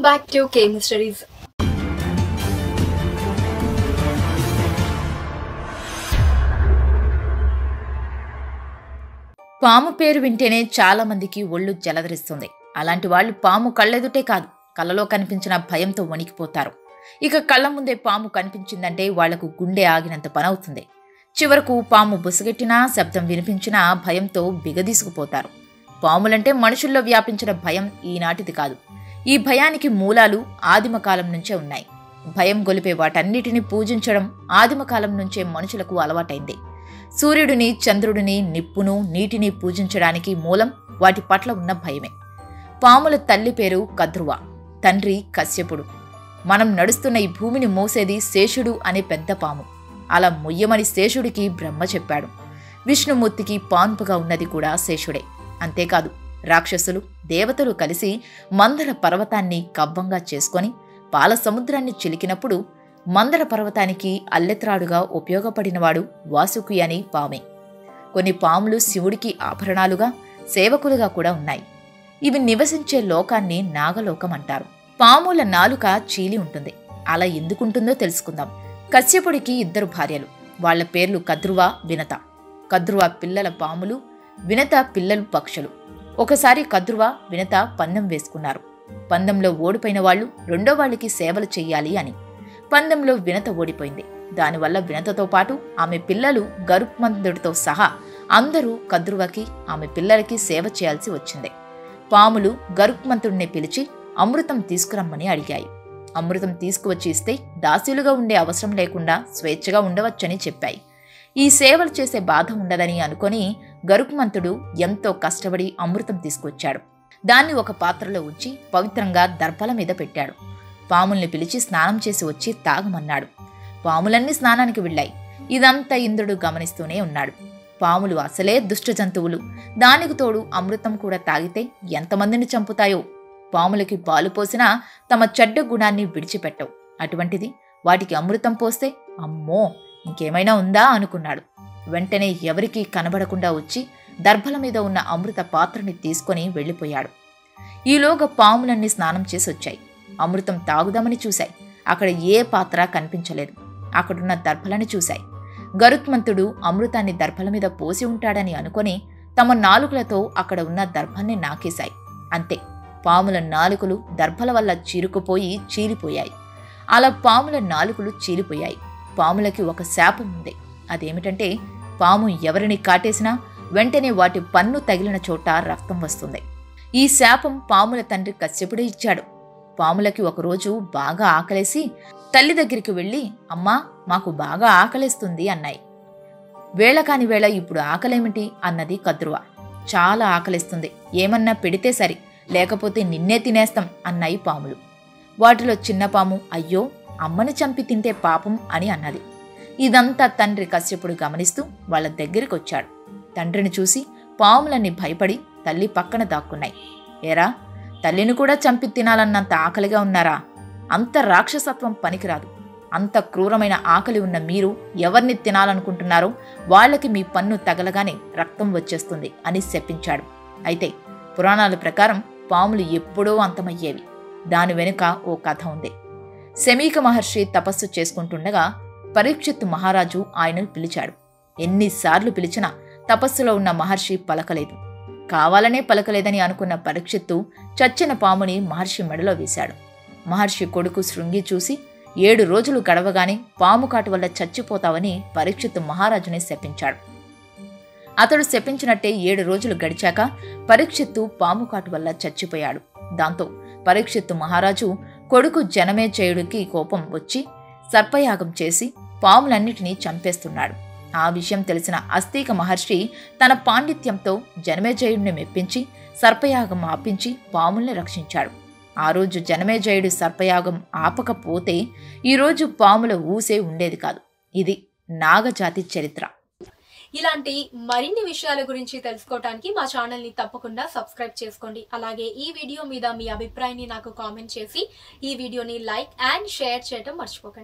back to K Mysteries. పాము పేరు వింటేనే చాలా మందికి ఒళ్ళు జలధరిస్తుంది అలాంటి వాళ్ళు పాము కళ్ళెదుటే కాదు కళ్ళలో కనిపించిన భయంతో వణికిపోతారు ఇక కళ్ళ ముందే పాము కనిపించిందంటే వాళ్లకు గుండె ఆగినంత పనవుతుంది చివరకు పాము బుసగెట్టినా శబ్దం వినిపించినా భయంతో బిగదీసుకుపోతారు పాములంటే మనుషుల్లో వ్యాపించిన భయం ఈనాటిది కాదు ఈ భయానికి మూలాలు ఆదిమ కాలం నుంచే ఉన్నాయి భయం గొలిపే వాటన్నిటిని పూజించడం ఆదిమ కాలం నుంచే మనుషులకు అలవాటైంది సూర్యుడిని చంద్రుడిని నిప్పును నీటిని పూజించడానికి మూలం వాటి పట్ల ఉన్న భయమే పాముల తల్లి పేరు కద్రువ తండ్రి కశ్యపుడు మనం నడుస్తున్న ఈ భూమిని మోసేది శేషుడు అనే పెద్ద పాము అలా మొయ్యమని శేషుడికి బ్రహ్మ చెప్పాడు విష్ణుమూర్తికి పాన్పుగా ఉన్నది కూడా శేషుడే అంతేకాదు రాక్షసులు దేవతలు కలిసి మందర పర్వతాన్ని కవ్వంగా చేసుకొని పాల సముద్రాన్ని చిలికినప్పుడు మందర పర్వతానికి అల్లెత్రాడుగా ఉపయోగపడినవాడు వాసుకి అని పామే కొన్ని పాములు శివుడికి ఆభరణాలుగా సేవకులుగా కూడా ఉన్నాయి ఇవి నివసించే లోకాన్ని నాగలోకం అంటారు పాముల నాలుక చీలి ఉంటుంది అలా ఎందుకుంటుందో తెలుసుకుందాం కశ్యపుడికి ఇద్దరు భార్యలు వాళ్ళ పేర్లు కద్రువ వినత కద్రువ పిల్లల పాములు వినత పిల్లలు పక్షులు ఒకసారి కద్రువ వినత పందెం వేసుకున్నారు పందెంలో ఓడిపోయిన వాళ్ళు రెండో వాళ్ళకి సేవలు చెయ్యాలి అని పందెంలో వినత ఓడిపోయింది దానివల్ల వినతతో పాటు ఆమె పిల్లలు గరుత్మంతుడితో సహా అందరూ కద్రువకి ఆమె పిల్లలకి సేవ చేయాల్సి వచ్చింది పాములు గరుత్మంతుడిని పిలిచి అమృతం తీసుకురమ్మని అడిగాయి అమృతం తీసుకువచ్చి ఇస్తే దాసీలుగా ఉండే అవసరం లేకుండా స్వేచ్ఛగా ఉండవచ్చని చెప్పాయి ఈ సేవలు చేసే బాధ ఉండదని అనుకొని గరుత్మంతుడు ఎంతో కష్టపడి అమృతం తీసుకొచ్చాడు దాన్ని ఒక పాత్రలో ఉంచి పవిత్రంగా దర్భల మీద పెట్టాడు పాముల్ని పిలిచి స్నానం చేసి వచ్చి తాగమన్నాడు పాములన్నీ స్నానానికి వెళ్ళాయి ఇదంతా ఇంద్రుడు గమనిస్తూనే ఉన్నాడు పాములు అసలే దుష్ట జంతువులు దానికి తోడు అమృతం కూడా తాగితే ఎంతమందిని చంపుతాయో పాములకి పాలు పోసినా తమ చెడ్డ గుణాన్ని విడిచిపెట్టవు అటువంటిది వాటికి అమృతం పోస్తే అమ్మో ఇంకేమైనా ఉందా అనుకున్నాడు వెంటనే ఎవరికీ కనబడకుండా వచ్చి దర్భల మీద ఉన్న అమృత పాత్రని తీసుకొని వెళ్ళిపోయాడు ఈలోగా పాములన్నీ స్నానం చేసి వచ్చాయి అమృతం తాగుదామని చూశాయి అక్కడ ఏ పాత్ర కనిపించలేదు అక్కడున్న దర్భలని చూశాయి గరుత్మంతుడు అమృతాన్ని దర్భల మీద పోసి ఉంటాడని అనుకొని తమ నాలుకలతో అక్కడ ఉన్న దర్భాన్ని నాకేశాయి అంతే పాముల నాలుకలు దర్భల వల్ల చీరుకుపోయి చీలిపోయాయి అలా పాముల నాలుకలు చీలిపోయాయి పాములకి ఒక శాపం ఉంది అదేమిటంటే పాము ఎవరిని కాటేసినా వెంటనే వాటి పన్ను తగిలిన చోట రక్తం వస్తుంది ఈ శాపం పాముల తండ్రి కశ్యపుడే ఇచ్చాడు పాములకి ఒకరోజు బాగా ఆకలేసి తల్లి దగ్గరికి వెళ్ళి అమ్మా మాకు బాగా ఆకలేస్తుంది అన్నాయి వేళ కాని వేళ ఇప్పుడు ఆకలేమిటి అన్నది కద్రువ చాలా ఆకలిస్తుంది ఏమన్నా పెడితే సరి లేకపోతే నిన్నే తినేస్తాం అన్నాయి పాములు వాటిలో చిన్న పాము అయ్యో అమ్మని చంపి తింటే పాపం అని అన్నది ఇదంతా తండ్రి కశ్యపుడు గమనిస్తూ వాళ్ళ దగ్గరికి వచ్చాడు తండ్రిని చూసి పాములన్నీ భయపడి తల్లి పక్కన దాక్కున్నాయి ఏరా తల్లిని కూడా చంపి తినాలన్నంత ఆకలిగా ఉన్నారా అంత రాక్షసత్వం పనికిరాదు అంత క్రూరమైన ఆకలి ఉన్న మీరు ఎవరిని తినాలనుకుంటున్నారో వాళ్ళకి మీ పన్ను తగలగానే రక్తం వచ్చేస్తుంది అని శపించాడు అయితే పురాణాల ప్రకారం పాములు ఎప్పుడో అంతమయ్యేవి దాని వెనుక ఓ కథ ఉంది శమీక మహర్షి తపస్సు చేసుకుంటుండగా పరీక్షిత్తు మహారాజు ఆయనను పిలిచాడు ఎన్నిసార్లు పిలిచినా తపస్సులో ఉన్న మహర్షి పలకలేదు కావాలనే పలకలేదని అనుకున్న పరీక్షిత్తు చచ్చిన పాముని మహర్షి మెడలో వేశాడు మహర్షి కొడుకు శృంగి చూసి ఏడు రోజులు గడవగానే పాము కాటు వల్ల చచ్చిపోతావని పరీక్షిత్తు మహారాజుని శపించాడు అతడు శపించినట్టే ఏడు రోజులు గడిచాక పరీక్షిత్తు పాము కాటు వల్ల చచ్చిపోయాడు దాంతో పరీక్షిత్తు మహారాజు కొడుకు జనమేజయుడికి కోపం వచ్చి సర్పయాగం చేసి పాములన్నిటినీ చంపేస్తున్నాడు ఆ విషయం తెలిసిన అస్తీక మహర్షి తన పాండిత్యంతో జనమేజయుడిని మెప్పించి సర్పయాగం ఆపించి పాముల్ని రక్షించాడు ఆ రోజు జనమేజయుడు సర్పయాగం ఆపకపోతే ఈరోజు పాముల ఊసే ఉండేది కాదు ఇది నాగజాతి చరిత్ర ఇలాంటి మరిన్ని విషయాల గురించి తెలుసుకోవడానికి మా ఛానల్ ని తప్పకుండా సబ్స్క్రైబ్ చేసుకోండి అలాగే ఈ వీడియో మీద మీ అభిప్రాయాన్ని నాకు కామెంట్ చేసి ఈ వీడియోని లైక్ అండ్ షేర్ చేయడం మర్చిపోకండి